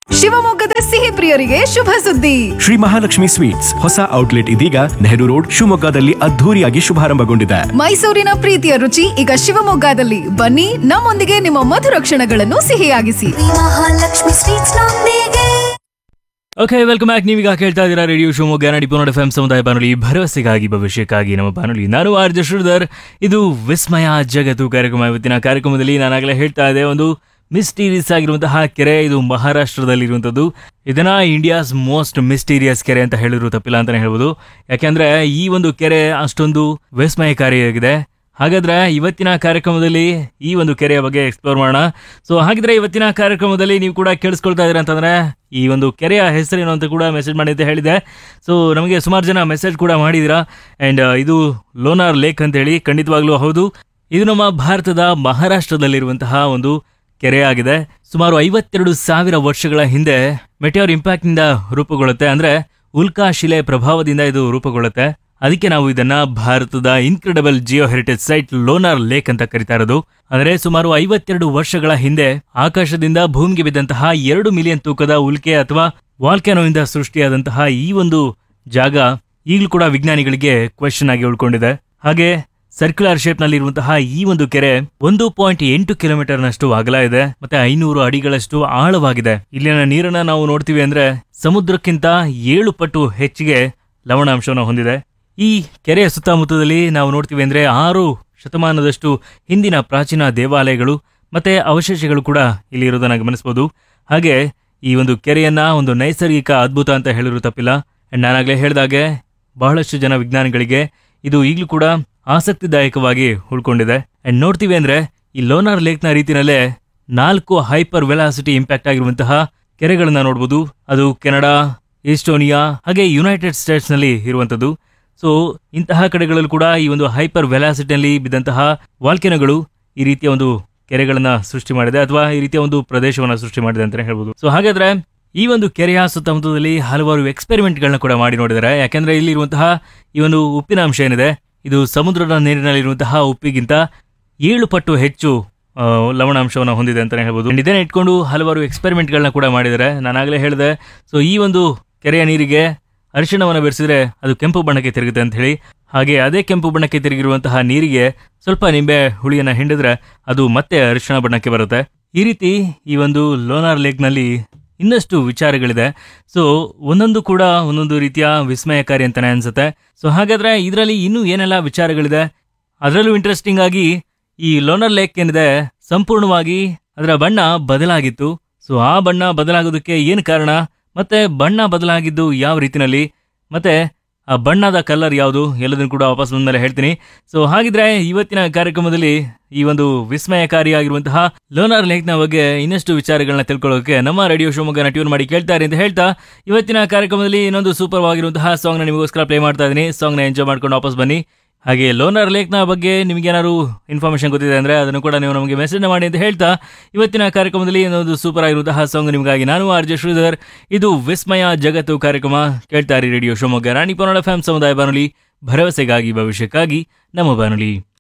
ಶಿವಮೊಗ್ಗದ ಸಿಹಿ ಪ್ರಿಯರಿಗೆ ಶುಭ ಸುದ್ದಿ ಶ್ರೀ ಮಹಾಲಕ್ಷ್ಮಿ ಸ್ವೀಟ್ಸ್ ಹೊಸ ಔಟ್ಲೆಟ್ ಇದೀಗ ನೆಹರು ರೋಡ್ ಶಿವಮೊಗ್ಗದಲ್ಲಿ ಅದ್ಧೂರಿಯಾಗಿ ಶುಭಾರಂಭಗೊಂಡಿದೆ ಮೈಸೂರಿನ ಪ್ರೀತಿಯ ರುಚಿ ಈಗ ಶಿವಮೊಗ್ಗದಲ್ಲಿ ಬನ್ನಿ ನಮ್ಮೊಂದಿಗೆ ನಿಮ್ಮ ಮಧುರ ಕ್ಷಣಗಳನ್ನು ಸಿಹಿಯಾಗಿಸಿ ಮಹಾಲಕ್ಷ್ಮಿ ಸ್ವೀಟ್ಸ್ ನೊಂದಿಗೆ ಓಕೆ ವೆಲ್ಕಮ್ ಬ್ಯಾಕ್ ನೀವೀಗ ಕೇಳ್ತಾ ಇದ್ದೀರಾ ರೇಡಿಯೋ ಶಿವಮೊಗ್ಗ ನಾಡಿ ಪುನರ್ ಎಫ್ ಎಂ ಸಮುದಾಯ ಬಾನುಲಿ ಭರವಸೆಗಾಗಿ ಭವಿಷ್ಯಕ್ಕಾಗಿ ನಮ್ಮ ಬಾನುಲಿ ನಾನು ಆರ್ ಜೆ ಶ್ರೀಧರ್ ಇದು ವಿಸ್ಮಯ ಜಗತ್ತು ಕಾರ್ಯಕ್ರಮ ಇವತ್ತಿನ ಕಾರ್ಯಕ್ರಮದಲ್ಲಿ ನಾನಾಗಲೇ ಹೇಳ್ತಾ ಇದ್ದೆ ಒಂದು ಮಿಸ್ಟೀರಿಯಸ್ ಆಗಿರುವಂತಹ ಕೆರೆ ಇದು ಮಹಾರಾಷ್ಟ್ರದಲ್ಲಿರುವಂಥದ್ದು ಇದನ್ನ ಇಂಡಿಯಾಸ್ ಮೋಸ್ಟ್ ಮಿಸ್ಟೀರಿಯಸ್ ಕೆರೆ ಅಂತ ಹೇಳಿದ್ರು ತಪ್ಪಿಲ್ಲ ಅಂತಾನೆ ಹೇಳ್ಬೋದು ಯಾಕೆಂದ್ರೆ ಈ ಒಂದು ಕೆರೆ ಅಷ್ಟೊಂದು ವಿಸ್ಮಯಕಾರಿಯಾಗಿದೆ ಹಾಗಾದ್ರೆ ಇವತ್ತಿನ ಕಾರ್ಯಕ್ರಮದಲ್ಲಿ ಈ ಒಂದು ಕೆರೆಯ ಬಗ್ಗೆ ಎಕ್ಸ್ಪ್ಲೋರ್ ಮಾಡೋಣ ಸೊ ಹಾಗಿದ್ರೆ ಇವತ್ತಿನ ಕಾರ್ಯಕ್ರಮದಲ್ಲಿ ನೀವು ಕೂಡ ಕೇಳಿಸ್ಕೊಳ್ತಾ ಇದ್ದೀರಾ ಅಂತಂದ್ರೆ ಈ ಒಂದು ಕೆರೆಯ ಹೆಸರೇನು ಅಂತ ಕೂಡ ಮೆಸೇಜ್ ಮಾಡಿ ಅಂತ ಹೇಳಿದೆ ಸೊ ನಮಗೆ ಸುಮಾರು ಜನ ಮೆಸೇಜ್ ಕೂಡ ಮಾಡಿದ್ದೀರಾ ಆ್ಯಂಡ್ ಇದು ಲೋನಾರ್ ಲೇಕ್ ಅಂತ ಹೇಳಿ ಖಂಡಿತವಾಗ್ಲೂ ಹೌದು ಇದು ನಮ್ಮ ಭಾರತದ ಮಹಾರಾಷ್ಟ್ರದಲ್ಲಿರುವಂತಹ ಒಂದು ಕೆರೆ ಆಗಿದೆ ಸುಮಾರು ಐವತ್ತೆರಡು ಸಾವಿರ ವರ್ಷಗಳ ಹಿಂದೆ ಮೆಟಿಯೋರ್ ಇಂಪ್ಯಾಕ್ಟ್ ನಿಂದ ರೂಪುಗೊಳ್ಳುತ್ತೆ ಅಂದ್ರೆ ಉಲ್ಕಾ ಶಿಲೆ ಪ್ರಭಾವದಿಂದ ಇದು ರೂಪುಗೊಳ್ಳುತ್ತೆ ಅದಕ್ಕೆ ನಾವು ಇದನ್ನ ಭಾರತದ incredible geo heritage site Lonar lake ಅಂತ ಕರಿತಾ ಇರೋದು ಅಂದ್ರೆ ಸುಮಾರು ಐವತ್ತೆರಡು ವರ್ಷಗಳ ಹಿಂದೆ ಆಕಾಶದಿಂದ ಭೂಮಿಗೆ ಬಿದ್ದಂತಹ ಎರಡು ಮಿಲಿಯನ್ ತೂಕದ ಉಲ್ಕೆ ಅಥವಾ ವಾಲ್ಕ್ಯಾನೋಯಿಂದ ಸೃಷ್ಟಿಯಾದಂತಹ ಈ ಒಂದು ಜಾಗ ಈಗಲೂ ಕೂಡ ವಿಜ್ಞಾನಿಗಳಿಗೆ ಕ್ವೆಶನ್ ಆಗಿ ಉಳ್ಕೊಂಡಿದೆ ಹಾಗೆ ಸರ್ಕ್ಯುಲರ್ ಶೇಪ್ ನಲ್ಲಿ ಇರುವಂತಹ ಈ ಒಂದು ಕೆರೆ ಒಂದು ಪಾಯಿಂಟ್ ಎಂಟು ಕಿಲೋಮೀಟರ್ ನಷ್ಟು ಅಗಲ ಇದೆ ಮತ್ತೆ ಐನೂರು ಅಡಿಗಳಷ್ಟು ಆಳವಾಗಿದೆ ಇಲ್ಲಿನ ನೀರನ್ನ ನಾವು ನೋಡ್ತೀವಿ ಅಂದ್ರೆ ಸಮುದ್ರಕ್ಕಿಂತ ಏಳು ಪಟ್ಟು ಹೆಚ್ಚಿಗೆ ಲವಣಾಂಶವನ್ನು ಹೊಂದಿದೆ ಈ ಕೆರೆಯ ಸುತ್ತಮುತ್ತದಲ್ಲಿ ನಾವು ನೋಡ್ತೀವಿ ಅಂದ್ರೆ ಆರು ಶತಮಾನದಷ್ಟು ಹಿಂದಿನ ಪ್ರಾಚೀನ ದೇವಾಲಯಗಳು ಮತ್ತೆ ಅವಶೇಷಗಳು ಕೂಡ ಇಲ್ಲಿ ಇರೋದನ್ನ ಗಮನಿಸಬಹುದು ಹಾಗೆ ಈ ಒಂದು ಕೆರೆಯನ್ನ ಒಂದು ನೈಸರ್ಗಿಕ ಅದ್ಭುತ ಅಂತ ಹೇಳಿದ್ರು ತಪ್ಪಿಲ್ಲ ಅಂಡ್ ನಾನಾಗ್ಲೇ ಹೇಳಿದಾಗೆ ಬಹಳಷ್ಟು ಜನ ವಿಜ್ಞಾನಿಗಳಿಗೆ ಇದು ಈಗಲೂ ಕೂಡ ಆಸಕ್ತಿದಾಯಕವಾಗಿ ಉಳ್ಕೊಂಡಿದೆ ಅಂಡ್ ನೋಡ್ತೀವಿ ಅಂದ್ರೆ ಈ ಲೋನಾರ್ ಲೇಕ್ನ ರೀತಿನಲ್ಲೇ ನಾಲ್ಕು ಹೈಪರ್ ವೆಲಾಸಿಟಿ ಇಂಪ್ಯಾಕ್ಟ್ ಆಗಿರುವಂತಹ ಕೆರೆಗಳನ್ನ ನೋಡಬಹುದು ಅದು ಕೆನಡಾ ಈಸ್ಟೋನಿಯಾ ಹಾಗೆ ಯುನೈಟೆಡ್ ಸ್ಟೇಟ್ಸ್ ನಲ್ಲಿ ಇರುವಂತದ್ದು ಸೊ ಇಂತಹ ಕಡೆಗಳಲ್ಲೂ ಕೂಡ ಈ ಒಂದು ಹೈಪರ್ ವೆಲಾಸಿಟಿಯಲ್ಲಿ ಬಿದ್ದಂತಹ ವಾಲ್ಕೆನೋಗಳು ಈ ರೀತಿಯ ಒಂದು ಕೆರೆಗಳನ್ನ ಸೃಷ್ಟಿ ಮಾಡಿದೆ ಅಥವಾ ಈ ರೀತಿಯ ಒಂದು ಪ್ರದೇಶವನ್ನ ಸೃಷ್ಟಿ ಮಾಡಿದೆ ಅಂತಾನೆ ಹೇಳ್ಬೋದು ಸೊ ಹಾಗಾದ್ರೆ ಈ ಒಂದು ಕೆರೆಯ ಸುತ್ತಮುತ್ತದಲ್ಲಿ ಹಲವಾರು ಎಕ್ಸ್ಪೆರಿಮೆಂಟ್ಗಳನ್ನ ಕೂಡ ಮಾಡಿ ನೋಡಿದ್ದಾರೆ ಯಾಕೆಂದ್ರೆ ಇಲ್ಲಿರುವಂತಹ ಈ ಒಂದು ಉಪ್ಪಿನ ಅಂಶ ಏನಿದೆ ಇದು ಸಮುದ್ರದ ನೀರಿನಲ್ಲಿರುವಂತಹ ಉಪ್ಪಿಗಿಂತ ಏಳು ಪಟ್ಟು ಹೆಚ್ಚು ಆ, ಲವಣಾಂಶವನ್ನು ಹೊಂದಿದೆ ಅಂತಾನೆ ಹೇಳ್ಬೋದು And ಇದನ್ನ ಇಟ್ಕೊಂಡು ಹಲವಾರು ಎಕ್ಸ್ಪೆರಿಮೆಂಟ್ಗಳನ್ನ ಕೂಡ ಮಾಡಿದ್ದಾರೆ ನಾನಾಗಲೇ ಹೇಳಿದೆ ಸೊ ಈ ಒಂದು ಕೆರೆಯ ನೀರಿಗೆ ಅರಿಶಿಣವನ್ನು ಬೆರೆಸಿದ್ರೆ ಅದು ಕೆಂಪು ಬಣ್ಣಕ್ಕೆ ತಿರುಗುತ್ತೆ ಅಂತ ಹೇಳಿ ಹಾಗೆ ಅದೇ ಕೆಂಪು ಬಣ್ಣಕ್ಕೆ ತಿರುಗಿರುವಂತಹ ನೀರಿಗೆ ಸ್ವಲ್ಪ ನಿಂಬೆ ಹುಳಿಯನ್ನ ಹಿಂಡಿದ್ರೆ ಅದು ಮತ್ತೆ ಅರಿಶಿಣ ಬಣ್ಣಕ್ಕೆ ಬರುತ್ತೆ ಈ ರೀತಿ ಈ ಒಂದು ಲೋನಾರ್ ಲೇಕ್ನಲ್ಲಿ ಇನ್ನಷ್ಟು ವಿಚಾರಗಳಿದೆ ಸೊ ಒಂದೊಂದು ಕೂಡ ಒಂದೊಂದು ರೀತಿಯ ವಿಸ್ಮಯಕಾರಿ ಅಂತಾನೆ ಅನ್ಸುತ್ತೆ ಸೊ ಹಾಗಾದ್ರೆ ಇದರಲ್ಲಿ ಇನ್ನೂ ಏನೆಲ್ಲ ವಿಚಾರಗಳಿದೆ ಅದರಲ್ಲೂ ಇಂಟ್ರೆಸ್ಟಿಂಗ್ ಆಗಿ ಈ ಲೋನರ್ ಲೇಕ್ ಏನಿದೆ ಸಂಪೂರ್ಣವಾಗಿ ಅದರ ಬಣ್ಣ ಬದಲಾಗಿತ್ತು ಸೊ ಆ ಬಣ್ಣ ಬದಲಾಗೋದಕ್ಕೆ ಏನು ಕಾರಣ ಮತ್ತೆ ಬಣ್ಣ ಬದಲಾಗಿದ್ದು ಯಾವ ರೀತಿನಲ್ಲಿ ಮತ್ತೆ ಆ ಬಣ್ಣದ ಕಲರ್ ಯಾವುದು ಎಲ್ಲದನ್ನು ಕೂಡ ವಾಪಸ್ ಬಂದ್ಮೇಲೆ ಹೇಳ್ತೀನಿ ಸೊ ಹಾಗಿದ್ರೆ ಇವತ್ತಿನ ಕಾರ್ಯಕ್ರಮದಲ್ಲಿ ಈ ಒಂದು ವಿಸ್ಮಯಕಾರಿಯಾಗಿರುವಂತಹ ಲೋನಾರ್ ಲೇಕ್ನ ಬಗ್ಗೆ ಇನ್ನಷ್ಟು ವಿಚಾರಗಳನ್ನ ತಿಳ್ಕೊಳ್ಳೋಕೆ ನಮ್ಮ ರೇಡಿಯೋ ಶಿವಮೊಗ್ಗನ ಟ್ಯೂನ್ ಮಾಡಿ ಕೇಳ್ತಾರೆ ಅಂತ ಹೇಳ್ತಾ ಇವತ್ತಿನ ಕಾರ್ಯಕ್ರಮದಲ್ಲಿ ಇನ್ನೊಂದು ಸೂಪರ್ ಆಗಿರುವಂತಹ ಸಾಂಗ್ ನ ನಿಮಗೋಸ್ಕರ ಪ್ಲೇ ಮಾಡ್ತಾ ಇದ್ದೀನಿ ಸಾಂಗ್ ನ ಎಂಜಾಯ್ ಮಾಡ್ಕೊಂಡು ವಾಪಸ್ ಬನ್ನಿ ಹಾಗೆ ಲೋನರ್ ಲೇಕ್ನ ಬಗ್ಗೆ ನಿಮ್ಗೆ ಏನಾದ್ರು ಇನ್ಫಾರ್ಮೇಶನ್ ಗೊತ್ತಿದೆ ಅಂದ್ರೆ ಅದನ್ನು ಕೂಡ ನೀವು ನಮಗೆ ಮೆಸೇಜ್ ಮಾಡಿ ಅಂತ ಹೇಳ್ತಾ ಇವತ್ತಿನ ಕಾರ್ಯಕ್ರಮದಲ್ಲಿ ಇನ್ನೊಂದು ಸೂಪರ್ ಆಗಿರುವಂತಹ ಸಾಂಗ್ ನಿಮಗಾಗಿ ನಾನು ಆರ್ ಜೆ ಶ್ರೀಧರ್ ಇದು ವಿಸ್ಮಯ ಜಗತ್ತು ಕಾರ್ಯಕ್ರಮ ಕೇಳ್ತಾರೆ ರೇಡಿಯೋ ಶಿವಮೊಗ್ಗ ರಾಣಿ ಪನ್ನಡ ಫ್ಯಾಮ್ ಸಮುದಾಯ ಬಾನುಲಿ ಭರವಸೆಗಾಗಿ ಭವಿಷ್ಯಕ್ಕಾಗಿ ನಮ್ಮ ಬಾನುಲಿ